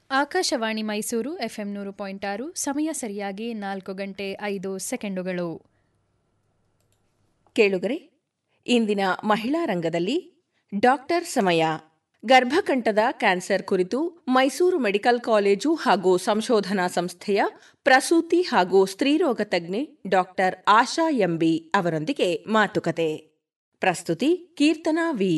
Akashvani Mysuru F M ನೂರು point ಆರು ಸಮಯ ಸರಿಯಾಗಿ ನಾಲ್ಕು ಗಂಟೆ ಐದು ಸೆಕೆಂಡುಗಳು ಕೇಳುಗರೆ ಇಂದಿನ ಮಹಿಳಾ ರಂಗದಲ್ಲಿ ಡಾಕ್ಟರ್ ಸಮಯ ಗರ್ಭಕಂಠದ ಕ್ಯಾನ್ಸರ್ ಕುರಿತು ಮೈಸೂರು ಮೆಡಿಕಲ್ ಕಾಲೇಜು ಹಾಗೂ ಸಂಶೋಧನಾ ಸಂಸ್ಥೆಯ ಪ್ರಸೂತಿ ಹಾಗೂ ಸ್ತ್ರೀರೋಗ ತಜ್ಞೆ ಡಾಕ್ಟರ್ ಆಶಾ ಎಂಬಿ ಅವರೊಂದಿಗೆ ಮಾತುಕತೆ ಪ್ರಸ್ತುತಿ ಕೀರ್ತನಾ ವಿ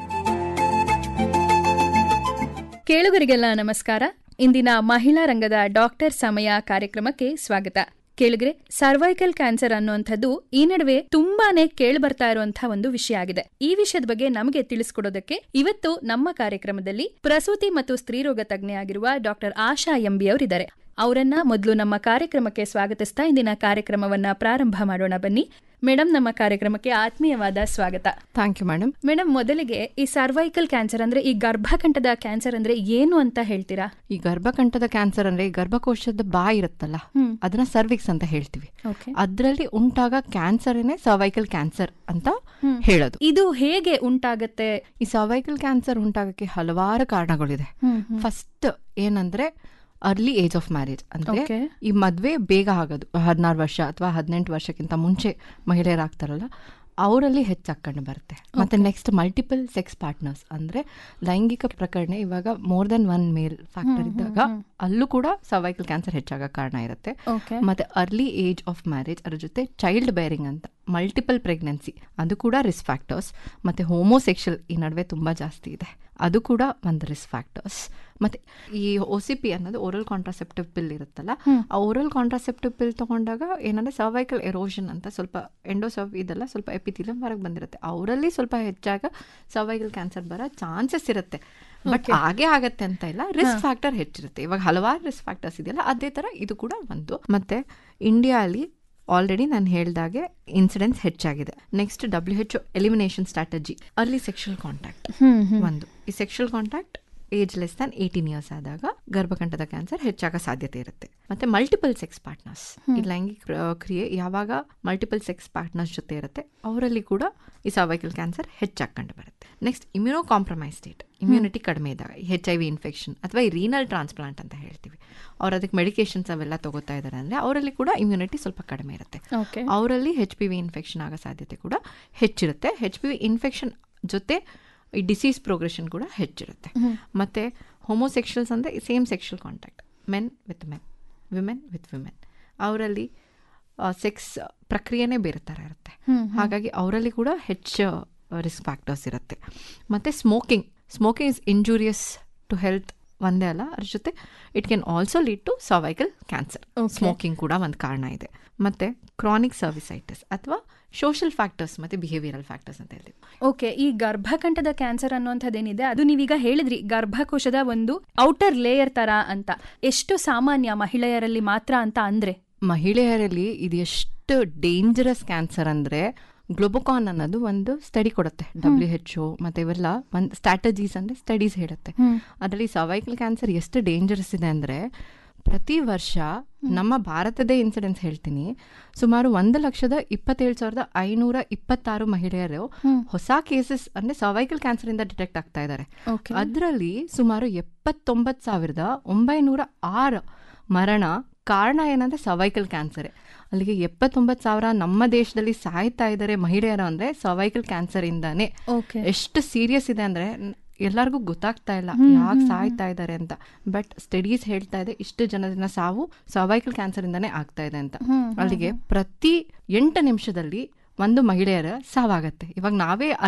ಕೇಳುಗರಿಗೆಲ್ಲ ನಮಸ್ಕಾರ ಇಂದಿನ ಮಹಿಳಾ ರಂಗದ ಡಾಕ್ಟರ್ ಸಮಯ ಕಾರ್ಯಕ್ರಮಕ್ಕೆ ಸ್ವಾಗತ ಕೇಳಿದ್ರೆ ಸರ್ವೈಕಲ್ ಕ್ಯಾನ್ಸರ್ ಅನ್ನುವಂಥದ್ದು ಈ ನಡುವೆ ತುಂಬಾನೇ ಕೇಳ್ಬರ್ತಾ ಇರುವಂತಹ ಒಂದು ವಿಷಯ ಆಗಿದೆ ಈ ವಿಷಯದ ಬಗ್ಗೆ ನಮಗೆ ತಿಳಿಸ್ಕೊಡೋದಕ್ಕೆ ಇವತ್ತು ನಮ್ಮ ಕಾರ್ಯಕ್ರಮದಲ್ಲಿ ಪ್ರಸೂತಿ ಮತ್ತು ಸ್ತ್ರೀರೋಗ ತಜ್ಞೆ ಆಗಿರುವ ಡಾಕ್ಟರ್ ಆಶಾ ಎಂಬಿ ಅವರಿದ್ದಾರೆ ಅವರನ್ನ ಮೊದಲು ನಮ್ಮ ಕಾರ್ಯಕ್ರಮಕ್ಕೆ ಸ್ವಾಗತಿಸ್ತಾ ಇಂದಿನ ಕಾರ್ಯಕ್ರಮವನ್ನ ಪ್ರಾರಂಭ ಮಾಡೋಣ ಬನ್ನಿ ಮೇಡಮ್ ನಮ್ಮ ಕಾರ್ಯಕ್ರಮಕ್ಕೆ ಆತ್ಮೀಯವಾದ ಸ್ವಾಗತ ಥ್ಯಾಂಕ್ ಯು ಮೇಡಮ್ ಮೇಡಮ್ ಮೊದಲಿಗೆ ಈ ಸರ್ವೈಕಲ್ ಕ್ಯಾನ್ಸರ್ ಅಂದ್ರೆ ಈ ಗರ್ಭಕಂಠದ ಕ್ಯಾನ್ಸರ್ ಅಂದ್ರೆ ಏನು ಅಂತ ಹೇಳ್ತೀರಾ ಈ ಗರ್ಭಕಂಠದ ಕ್ಯಾನ್ಸರ್ ಅಂದ್ರೆ ಈ ಗರ್ಭಕೋಶದ ಬಾ ಇರುತ್ತಲ್ಲ ಹ್ಮ್. ಅದನ್ನ ಸರ್ವಿಕ್ಸ್ ಅಂತ ಹೇಳ್ತೀವಿ ಓಕೆ ಅದರಲ್ಲಿ ಉಂಟಾಗ ಕ್ಯಾನ್ಸರ್ನೇ ಸರ್ವೈಕಲ್ ಕ್ಯಾನ್ಸರ್ ಅಂತ ಹ್ಮ್. ಹೇಳೋದು ಇದು ಹೇಗೆ ಉಂಟಾಗತ್ತೆ ಈ ಸರ್ವೈಕಲ್ ಕ್ಯಾನ್ಸರ್ ಉಂಟಾಗಕ್ಕೆ ಹಲವಾರು ಕಾರಣಗಳಿದೆ ಫಸ್ಟ್ ಏನಂದ್ರೆ ಅರ್ಲಿ ಏಜ್ ಆಫ್ ಮ್ಯಾರೇಜ್ ಅಂದ್ರೆ Okay. ಈ ಮದ್ವೆ ಬೇಗ ಆಗೋದು ಹದಿನಾರು ವರ್ಷ ಅಥವಾ ಹದಿನೆಂಟು ವರ್ಷಕ್ಕಿಂತ ಮುಂಚೆ ಮಹಿಳೆಯರಾಗ್ತಾರಲ್ಲ ಅವರಲ್ಲಿ ಹೆಚ್ಚಾಗಿ ಕಂಡು ಬರುತ್ತೆ ಮತ್ತೆ ನೆಕ್ಸ್ಟ್ ಮಲ್ಟಿಪಲ್ ಸೆಕ್ಸ್ ಪಾರ್ಟ್ನರ್ಸ್ ಅಂದ್ರೆ ಲೈಂಗಿಕ ಪ್ರಕರಣ ಇವಾಗ more than one male factor ಇದ್ದಾಗ ಅಲ್ಲೂ ಕೂಡ ಸರ್ವೈಕಲ್ ಕ್ಯಾನ್ಸರ್ ಹೆಚ್ಚಾಗ ಕಾರಣ ಇರುತ್ತೆ ಓಕೆ ಮತ್ತೆ ಅರ್ಲಿ ಏಜ್ ಆಫ್ ಮ್ಯಾರೇಜ್ ಅದ್ರ ಜೊತೆ ಚೈಲ್ಡ್ ಬೇರಿಂಗ್ ಅಂತ ಮಲ್ಟಿಪಲ್ ಪ್ರೆಗ್ನೆನ್ಸಿ ಅದು ಕೂಡ ರಿಸ್ಕ್ ಫ್ಯಾಕ್ಟರ್ಸ್ ಮತ್ತೆ ಹೋಮೋಸೆಕ್ಷಲ್ ಈ ನಡುವೆ ತುಂಬಾ ಜಾಸ್ತಿ ಇದೆ ಅದು ಕೂಡ ಒಂದು ರಿಸ್ಕ್ ಫ್ಯಾಕ್ಟರ್ಸ್ ಮತ್ತೆ ಈ ಒ ಸಿ ಪಿ ಅನ್ನೋದು ಓರಲ್ ಕಾಂಟ್ರಾಸೆಪ್ಟಿವ್ ಪಿಲ್ ಇರುತ್ತಲ್ಲ ಆ ಓರಲ್ ಕಾಂಟ್ರಾಸೆಪ್ಟಿವ್ ಪಿಲ್ ತಗೊಂಡಾಗ ಏನಂದ್ರೆ ಸರ್ವೈಕಲ್ ಎರೋಷನ್ ಅಂತ ಸ್ವಲ್ಪ ಎಂಡೋಸರ್ವ್ ಇದೆಲ್ಲ ಸ್ವಲ್ಪ ಎಪಿಥಿಲಿಯಂ ಹೊರಗೆ ಬಂದಿರುತ್ತೆ ಅವರಲ್ಲಿ ಸ್ವಲ್ಪ ಹೆಚ್ಚಾಗ ಸರ್ವೈಕಲ್ ಕ್ಯಾನ್ಸರ್ ಬರೋ ಚಾನ್ಸಸ್ ಇರುತ್ತೆ ಬಟ್ ಹಾಗೆ ಆಗತ್ತೆ ಅಂತ ಇಲ್ಲ ರಿಸ್ಕ್ ಫ್ಯಾಕ್ಟರ್ ಹೆಚ್ಚಿರುತ್ತೆ ಇವಾಗ ಹಲವಾರು ರಿಸ್ಕ್ ಫ್ಯಾಕ್ಟರ್ಸ್ ಇದೆಯಲ್ಲ ಅದೇ ತರ ಇದು ಕೂಡ ಒಂದು ಮತ್ತೆ ಇಂಡಿಯಾ ಅಲ್ಲಿ ಆಲ್ರೆಡಿ ನಾನು ಹೇಳ್ದಾಗೆ ಇನ್ಸಿಡೆನ್ಸ್ ಹೆಚ್ಚಾಗಿದೆ next W H elimination strategy early sexual contact ಒಂದು ಈ sexual contact age less than eighteen years ಆದಾಗ ಗರ್ಭಕಂಠದ ಕ್ಯಾನ್ಸರ್ ಹೆಚ್ಚಾಗ ಸಾಧ್ಯತೆ ಇರುತ್ತೆ ಮತ್ತೆ ಮಲ್ಟಿಪಲ್ ಸೆಕ್ಸ್ ಪಾರ್ಟ್ನರ್ಸ್ ಈ ಲೈಂಗಿಕ ಪ್ರ- ಕ್ರಿಯೆ ಯಾವಾಗ ಮಲ್ಟಿಪಲ್ ಸೆಕ್ಸ್ ಪಾರ್ಟ್ನರ್ಸ್ ಜೊತೆ ಇರುತ್ತೆ ಅವರಲ್ಲಿ ಕೂಡ ಈ ಸರ್ವೈಕಲ್ ಕ್ಯಾನ್ಸರ್ ಹೆಚ್ಚಾಗಿ ಕಂಡು ಬರುತ್ತೆ next immunocompromise state immunity ಕಡಿಮೆ ಇದ್ದಾಗ ಹೆಚ್ ಐ ವಿ ಇನ್ಫೆಕ್ಷನ್ ಅಥವಾ ಈ ರೀನಲ್ ಟ್ರಾನ್ಸ್ಪ್ಲಾಂಟ್ ಅಂತ ಹೇಳ್ತೀವಿ ಅವ್ರು ಅದಕ್ಕೆ ಮೆಡಿಕೇಶನ್ಸ್ ಅವೆಲ್ಲ ತಗೋತಾ ಇದ್ದಾರೆ ಅಂದರೆ ಅವರಲ್ಲಿ ಕೂಡ ಇಮ್ಯುನಿಟಿ ಸ್ವಲ್ಪ ಕಡಿಮೆ ಇರುತ್ತೆ ಓಕೆ ಅವರಲ್ಲಿ ಹೆಚ್ ಪಿ ವಿ ಇನ್ಫೆಕ್ಷನ್ ಆಗೋ ಸಾಧ್ಯತೆ ಕೂಡ ಹೆಚ್ಚಿರುತ್ತೆ ಹೆಚ್ ಪಿ ವಿ ಇನ್ಫೆಕ್ಷನ್ ಜೊತೆ ಈ ಡಿಸೀಸ್ ಪ್ರೋಗ್ರೆಷನ್ ಕೂಡ ಹೆಚ್ಚಿರುತ್ತೆ ಮತ್ತೆ ಹೋಮೋಸೆಕ್ಷಲ್ಸ್ ಅಂದರೆ same sexual contact men with men women with women ಅವರಲ್ಲಿ ಸೆಕ್ಸ್ ಪ್ರಕ್ರಿಯೆನೇ ಬೇರೆ ಥರ ಇರುತ್ತೆ ಹಾಗಾಗಿ ಅವರಲ್ಲಿ ಕೂಡ ಹೆಚ್ಚು ರಿಸ್ಕ್ ಫ್ಯಾಕ್ಟರ್ಸ್ ಇರುತ್ತೆ ಮತ್ತು smoking smoking is injurious to health ಒಂದೇ ಅಲ್ಲ ಅದ್ರ ಜೊತೆ it can also lead to cervical cancer Okay. Smoking ಕೂಡ ಒಂದು ಕಾರಣ ಇದೆ ಮತ್ತೆ ಕ್ರಾನಿಕ್ ಸರ್ವಿಸೈಟಿಸ್ ಅಥವಾ ಸೋಷಿಯಲ್ ಫ್ಯಾಕ್ಟರ್ಸ್ ಮತ್ತೆ ಬಿಹೇವಿಯರಲ್ ಫ್ಯಾಕ್ಟರ್ಸ್ ಅಂತ ಹೇಳ್ತೀವಿ ಓಕೆ ಈ ಗರ್ಭಕಂಠದ ಕ್ಯಾನ್ಸರ್ ಅನ್ನುವಂಥದ್ದೇನಿದೆ ಅದು ನೀವೀಗ ಹೇಳಿದ್ರಿ ಗರ್ಭಕೋಶದ ಒಂದು ಔಟರ್ ಲೇಯರ್ ತರ ಅಂತ ಎಷ್ಟು ಸಾಮಾನ್ಯ ಮಹಿಳೆಯರಲ್ಲಿ ಮಾತ್ರ ಅಂತ ಅಂದ್ರೆ ಮಹಿಳೆಯರಲ್ಲಿ ಇದು ಎಷ್ಟು ಡೇಂಜರಸ್ ಕ್ಯಾನ್ಸರ್ ಅಂದ್ರೆ ಗ್ಲೋಬೋಕಾನ್ ಅನ್ನೋದು ಒಂದು ಸ್ಟಡಿ ಕೊಡುತ್ತೆ ಡಬ್ಲ್ಯೂ ಎಚ್ ಒ ಮತ್ತೆ ಇವೆಲ್ಲ ಒಂದು ಸ್ಟ್ರಾಟಜೀಸ್ ಅಂದ್ರೆ ಸ್ಟಡೀಸ್ ಹೇಳುತ್ತೆ ಅದರಲ್ಲಿ ಸರ್ವೈಕಲ್ ಕ್ಯಾನ್ಸರ್ ಎಷ್ಟು ಡೇಂಜರಸ್ ಇದೆ ಅಂದ್ರೆ ಪ್ರತಿ ವರ್ಷ ನಮ್ಮ ಭಾರತದೇ ಇನ್ಸಿಡೆನ್ಸ್ ಹೇಳ್ತೀನಿ ಸುಮಾರು ಒಂದು ಲಕ್ಷದ ಇಪ್ಪತ್ತೇಳು ಸಾವಿರದ ಐನೂರ ಇಪ್ಪತ್ತಾರು ಮಹಿಳೆಯರು ಹೊಸ ಕೇಸಸ್ ಅಂದ್ರೆ ಸರ್ವೈಕಲ್ ಕ್ಯಾನ್ಸರ್ ಇಂದ ಡಿಟೆಕ್ಟ್ ಆಗ್ತಾ ಇದ್ದಾರೆ ಓಕೆ ಅದರಲ್ಲಿ ಸುಮಾರು ಎಪ್ಪತ್ತೊಂಬತ್ತು ಸಾವಿರದ ಒಂಬೈನೂರ ಆರು ಮರಣ ಕಾರಣ ಏನಂದ್ರೆ ಸರ್ವೈಕಲ್ ಕ್ಯಾನ್ಸರ್ ಅಲ್ಲಿಗೆ ಎಪ್ಪತ್ತೊಂಬತ್ತು ಸಾವಿರ ನಮ್ಮ ದೇಶದಲ್ಲಿ ಸಾಯ್ತಾ ಇದ್ದಾರೆ ಮಹಿಳೆಯರು ಅಂದ್ರೆ ಸರ್ವೈಕಲ್ ಕ್ಯಾನ್ಸರ್ ಇಂದಾನೆ ಓಕೆ ಎಷ್ಟು ಸೀರಿಯಸ್ ಇದೆ ಅಂದ್ರೆ ನ್- ಎಲ್ಲರಿಗೂ ಗೊತ್ತಾಗ್ತಾ ಇಲ್ಲ ಯಾಕೆ ಸಾಯ್ತಾ ಇದ್ದಾರೆ ಅಂತ ಬಟ್ ಸ್ಟಡೀಸ್ ಹೇಳ್ತಾ ಇದೆ ಇಷ್ಟು ಜನರ ಸಾವು ಸರ್ವೈಕಲ್ ಕ್ಯಾನ್ಸರ್ ಇಂದಾನೆ ಆಗ್ತಾ ಇದೆ ಅಂತ ಅಲ್ಲಿಗೆ ಪ್ರತಿ ಎಂಟು ನಿಮಿಷದಲ್ಲಿ ಒಂದು ಮಹಿಳೆಯರ ಸಾವಾಗತ್ತೆ ಇವಾಗ ನಾವೇ